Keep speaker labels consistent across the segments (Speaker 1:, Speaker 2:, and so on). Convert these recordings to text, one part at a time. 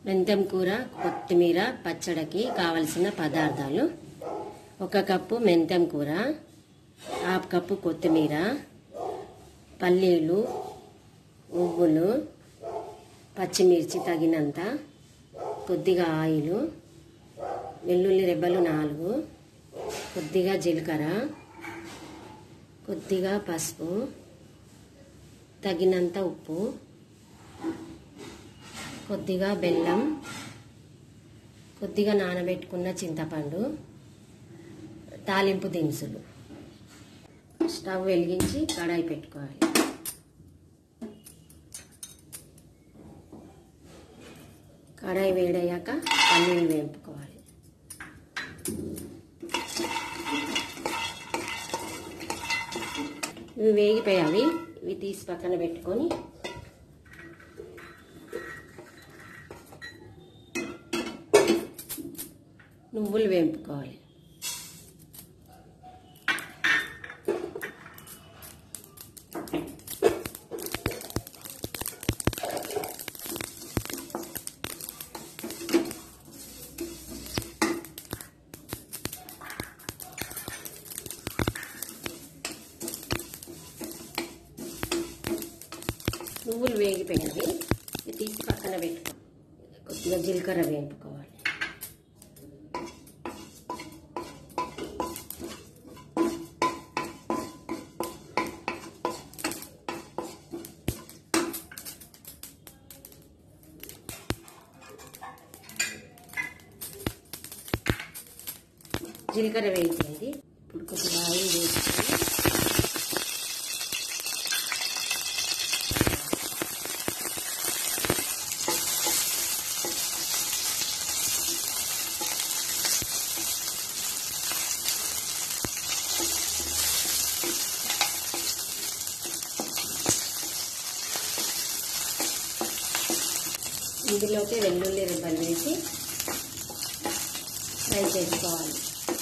Speaker 1: మెంతెం కూర కొత్తిమీర పచ్చడికి కావలసిన పదార్థాలు ఒక కప్పు మెంతెం కూర హాఫ్ కప్పు కొత్తిమీర పల్లీలు ఉవ్వులు పచ్చిమిర్చి తగినంత కొద్దిగా ఆయిలు వెల్లుల్లి రెబ్బలు నాలుగు కొద్దిగా జీలకర్ర కొద్దిగా పసుపు తగినంత ఉప్పు కొద్దిగా బెల్లం కొద్దిగా నానబెట్టుకున్న చింతపండు తాలింపు దినుసులు స్టవ్ వెలిగించి కడాయి పెట్టుకోవాలి కడాయి వేడయ్యాక పల్లీలు వేపుకోవాలి ఇవి వేగిపోయావి ఇవి తీసి పక్కన పెట్టుకొని నువ్వులు వేపుకోవాలి నువ్వులు వేగిపోయినవి ఇవి తీసి పక్కన పెట్టుకో కొద్దిగా జీలకర్ర వేపుకోవాలి జీలకర్ర వేయించింది ఇప్పుడు కొద్దిగా ఆయిల్ వేసుకొని ఇందులోకి వెల్లుల్లి రిబ్బలు వేసి ఫ్రై చేసుకోవాలి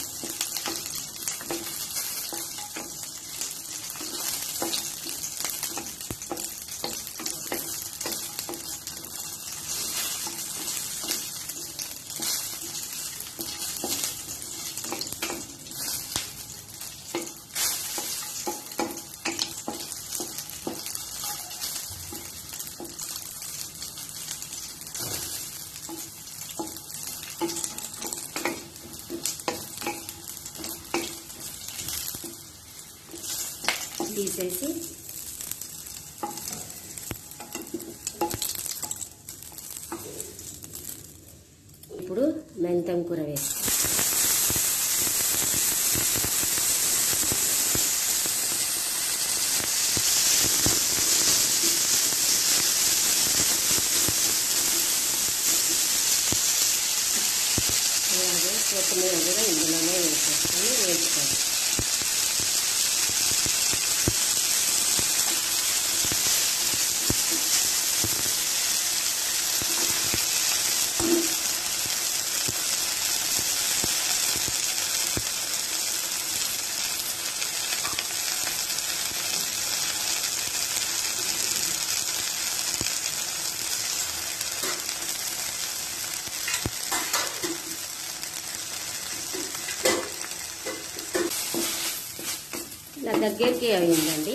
Speaker 1: తీసేసి ఇప్పుడు మెంతం కూర వేసి అలాగే కొత్తిమీర కూడా ఇందులోనే వేసేసుకొని వేసుకోవాలి ఇలా దగ్గరికి అయిందండి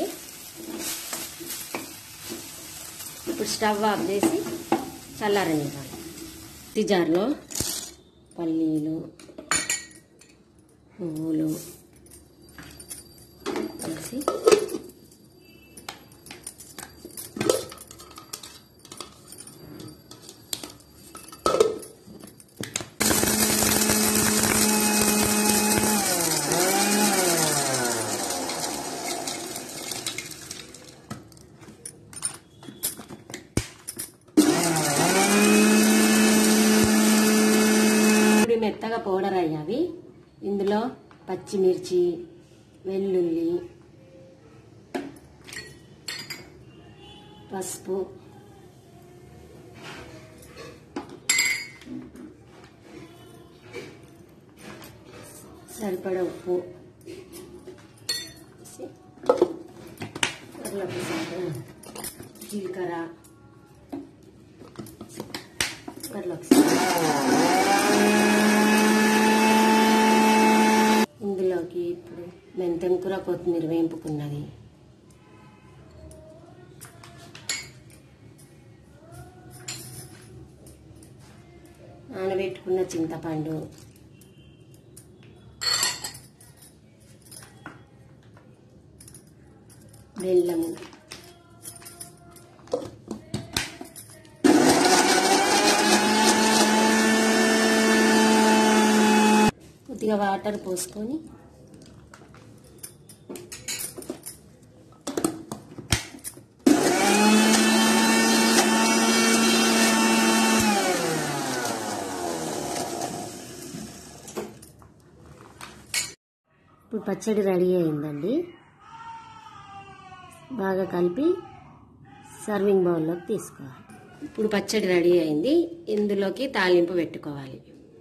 Speaker 1: ఇప్పుడు స్టవ్ ఆఫ్ చేసి చల్లారనివ్వాలి ఈ జార్లో పల్లీలు పువ్వులు వేసి ఇప్పుడు మెత్తగా పౌడర్ అయ్యావి ఇందులో పచ్చిమిర్చి వెల్లుల్లి పసుపు సరిపడ ఉప్పు వేసి కరివేపాకు, జీలకర్ర కుక్కర్లో ఒకసారి ఇందులోకి ఇప్పుడు మెంతం కూర కొత్తిమీర వేంపుకున్నది నానబెట్టుకున్న చింతపండు బెల్లము కొద్దిగా వాటర్ పోసుకొని ఇప్పుడు పచ్చడి రెడీ అయిందండి బాగా కలిపి సర్వింగ్ బౌల్లోకి తీసుకోవాలి ఇప్పుడు పచ్చడి రెడీ అయింది ఇందులోకి తాలింపు పెట్టుకోవాలి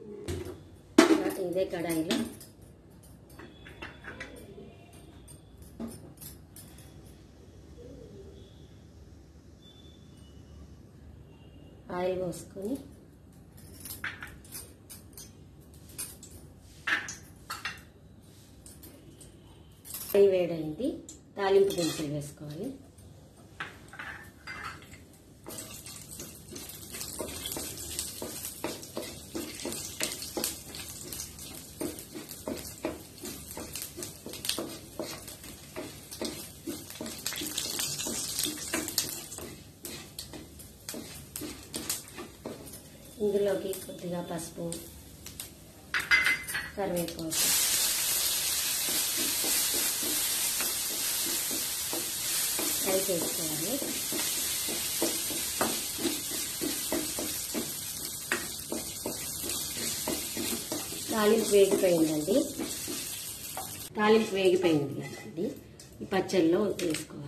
Speaker 1: ఇదే కడాయిలో ఆయిల్ పోసుకొని ఆయిల్ వేడైంది తాలింపు దినుసులు వేసుకోవాలి ఇందులోకి కొద్దిగా పసుపు కరివేపాకు ఫ్రై చేసుకోవాలి తాలింపు వేగిపోయిందండి తాలింపు వేగిపోయింది అండి ఈ పచ్చళ్ళలో వేసుకోవాలి